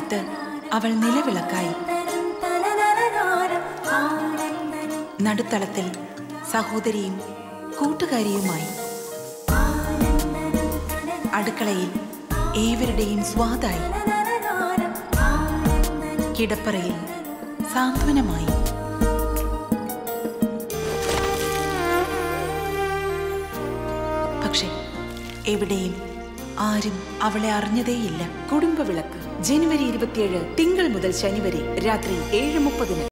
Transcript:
കാലത്ത് അവൾ നിലവിളക്കായി നടുത്തളത്തിൽ സഹോദരിയും കൂട്ടുകാരിയുമായി അടുക്കളയിൽ ഏവരുടെയും സ്വാദായി കിടപ്പറയിൽ സാന്ത്വനമായി പക്ഷെ എവിടെയും ആരും അവളെ അറിഞ്ഞതേയില്ല കുടുംബവിളക്ക് ജനുവരി ഇരുപത്തിയേഴ് തിങ്കൾ മുതൽ ശനി വരെ രാത്രി ഏഴ് മുപ്പതിന്